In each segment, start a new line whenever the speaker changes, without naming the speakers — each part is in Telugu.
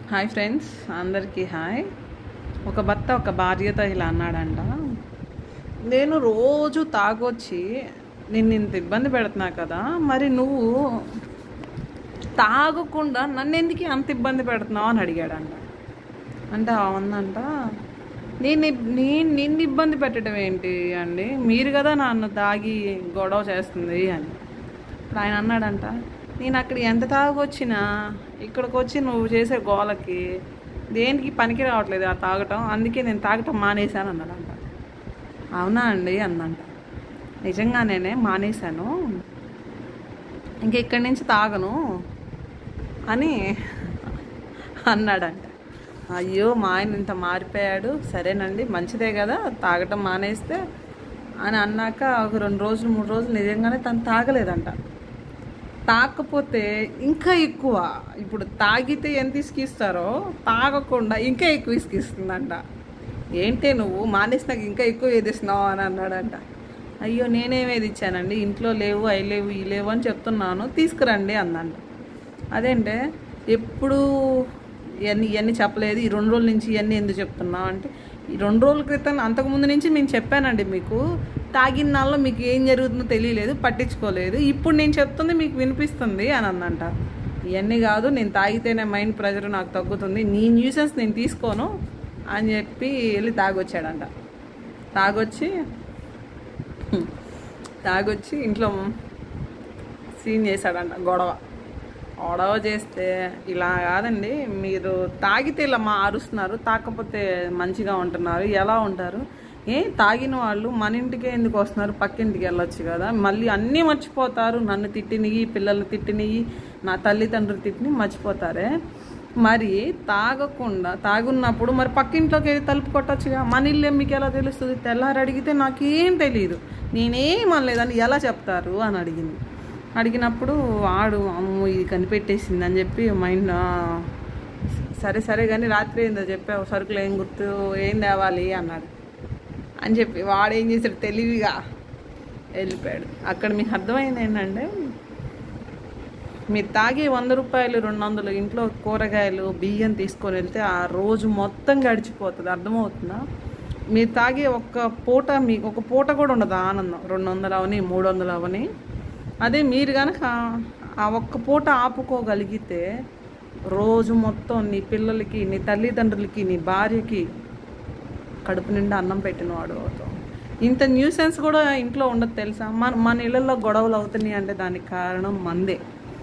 హాయ్ ఫ్రెండ్స్ అందరికీ హాయ్ ఒక భర్త ఒక భార్యతో ఇలా అన్నాడంట నేను రోజు తాగొచ్చి నిన్ను ఇంత ఇబ్బంది పెడుతున్నా కదా మరి నువ్వు తాగకుండా నన్ను ఎందుకు అంత ఇబ్బంది పెడుతున్నావు అని అడిగాడంట అంటే అవునంట నేను ఇబ్- నేను నిన్ను ఇబ్బంది పెట్టడం ఏంటి అండి మీరు కదా నన్ను తాగి గొడవ చేస్తుంది అని ఇప్పుడు ఆయన అన్నాడంట నేను అక్కడ ఎంత తాగొచ్చినా ఇక్కడికి వచ్చి నువ్వు చేసే గోలకి దేనికి పనికి రావట్లేదు ఆ తాగటం అందుకే నేను తాగటం మానేశాను అన్నాడంట అవునా అండి అందంట నిజంగానే మానేశాను ఇంక ఇక్కడి నుంచి తాగను అని అన్నాడంట అయ్యో మా ఆయన ఇంత మారిపోయాడు సరేనండి మంచిదే కదా తాగటం మానేస్తే అని అన్నాక ఒక రెండు రోజులు మూడు రోజులు నిజంగానే తను తాగలేదంట తాగకపోతే ఇంకా ఎక్కువ ఇప్పుడు తాగితే ఎంత ఇసుకిస్తారో తాగకుండా ఇంకా ఎక్కువ ఇసుకిస్తుందంట ఏంటి నువ్వు మానేసినాక ఇంకా ఎక్కువ ఏది ఇస్తున్నావు అని అన్నాడంట అయ్యో నేనేమేది ఇచ్చానండి ఇంట్లో లేవు అవి లేవు ఈ లేవు అని చెప్తున్నాను తీసుకురండి అందంట అదేంటే ఎప్పుడు ఇవన్నీ ఇవన్నీ చెప్పలేదు ఈ రెండు రోజుల నుంచి ఇవన్నీ ఎందుకు చెప్తున్నావు అంటే ఈ రెండు రోజుల క్రితం అంతకుముందు నుంచి నేను చెప్పానండి మీకు తాగిన నాల్లో మీకు ఏం జరుగుతుందో తెలియలేదు పట్టించుకోలేదు ఇప్పుడు నేను చెప్తుంది మీకు వినిపిస్తుంది అని అందంట ఇవన్నీ కాదు నేను తాగితేనే మైండ్ ప్రెషర్ నాకు తగ్గుతుంది నీ న్యూసెన్స్ నేను తీసుకోను అని చెప్పి వెళ్ళి తాగొచ్చాడంట తాగొచ్చి తాగొచ్చి ఇంట్లో సీన్ చేశాడంట గొడవ గొడవ చేస్తే ఇలా కాదండి మీరు తాగితే ఇలా మా అరుస్తున్నారు తాకపోతే మంచిగా ఉంటున్నారు ఎలా ఉంటారు ఏ తాగిన వాళ్ళు మన ఇంటికే ఎందుకు వస్తున్నారు పక్కింటికి వెళ్ళొచ్చు కదా మళ్ళీ అన్నీ మర్చిపోతారు నన్ను తిట్టినవి పిల్లల్ని తిట్టినవి నా తల్లిదండ్రులు తిట్టిని మర్చిపోతారే మరి తాగకుండా తాగున్నప్పుడు మరి పక్కింట్లోకి వెళ్ళి తలుపు కొట్టచ్చుగా మన ఇల్లు మీకు ఎలా తెలుస్తుంది తెల్లారి అడిగితే నాకేం తెలియదు నేనేం అనలేదని ఎలా చెప్తారు అని అడిగింది అడిగినప్పుడు వాడు అమ్మ ఇది కనిపెట్టేసింది అని చెప్పి మైండ్ "ఆ, సరే సరే కానీ రాత్రి ఏందో చెప్పావు సరుకులు ఏం గుర్తు ఏం తేవాలి అన్నాడు అని చెప్పి వాడు ఏం చేశాడు తెలివిగా వెళ్ళిపోయాడు అక్కడ మీకు అర్థమైంది ఏంటంటే మీరు తాగే వంద రూపాయలు రెండు వందలు ఇంట్లో కూరగాయలు బియ్యం తీసుకొని వెళ్తే ఆ రోజు మొత్తం గడిచిపోతుంది అర్థమవుతుందా మీరు తాగే ఒక్క పూట మీకు ఒక పూట కూడా ఉండదు ఆనందం రెండు వందలు అవని మూడు వందలు అవని అదే మీరు కనుక ఆ ఒక్క పూట ఆపుకోగలిగితే రోజు మొత్తం నీ పిల్లలకి నీ తల్లిదండ్రులకి నీ భార్యకి కడుపు నిండా అన్నం పెట్టినవాడు అవుతాం ఇంత న్యూసెన్స్ కూడా ఇంట్లో ఉండదు తెలుసా మన మన ఇళ్ళల్లో గొడవలు అవుతున్నాయి అంటే దానికి కారణం మందే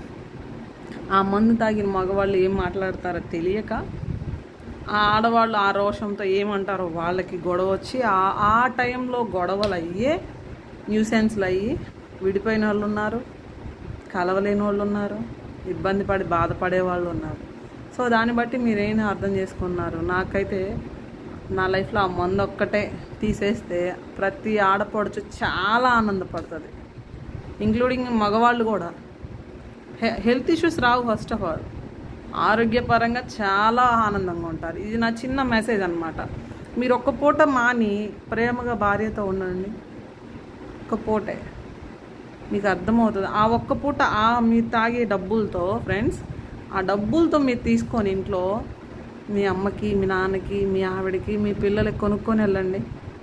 ఆ మందు తాగిన మగవాళ్ళు ఏం మాట్లాడతారో తెలియక ఆ ఆడవాళ్ళు ఆ రోషంతో ఏమంటారో వాళ్ళకి గొడవ వచ్చి ఆ ఆ టైంలో గొడవలు అయ్యే న్యూసెన్స్లు అయ్యి విడిపోయిన వాళ్ళు ఉన్నారు కలవలేని వాళ్ళు ఉన్నారు ఇబ్బంది పడి బాధపడే వాళ్ళు ఉన్నారు సో దాన్ని బట్టి మీరేం అర్థం చేసుకున్నారు నాకైతే నా లైఫ్లో ఆ మందు ఒక్కటే తీసేస్తే ప్రతి ఆడపడుచు చాలా ఆనందపడుతుంది ఇంక్లూడింగ్ మగవాళ్ళు కూడా హె- హెల్త్ ఇష్యూస్ రావు ఫస్ట్ ఆఫ్ ఆల్ ఆరోగ్యపరంగా చాలా ఆనందంగా ఉంటారు ఇది నా చిన్న మెసేజ్ అనమాట మీరు ఒక్క పూట మాని ప్రేమగా భార్యతో ఉండండి ఒక్క పూటే మీకు అర్థమవుతుంది ఆ ఒక్క పూట ఆ మీరు తాగే డబ్బులతో ఫ్రెండ్స్ ఆ డబ్బులతో మీరు తీసుకొని ఇంట్లో మీ అమ్మకి మీ నాన్నకి మీ ఆవిడకి మీ పిల్లలకి కొనుక్కొని వెళ్ళండి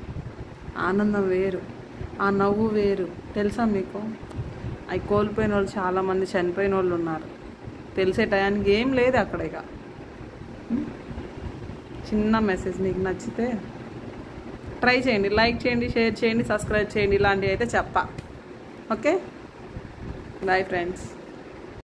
ఆనందం వేరు ఆ నవ్వు వేరు తెలుసా మీకు అవి కోల్పోయిన వాళ్ళు చాలామంది చనిపోయిన వాళ్ళు ఉన్నారు తెలిసే టయానికి ఏం లేదు అక్కడ ఇక ఉం? చిన్న మెసేజ్ మీకు నచ్చితే ట్రై చేయండి లైక్ చేయండి షేర్ చేయండి సబ్స్క్రైబ్ చేయండి ఇలాంటివి అయితే చెప్ప ఓకే బాయ్ ఫ్రెండ్స్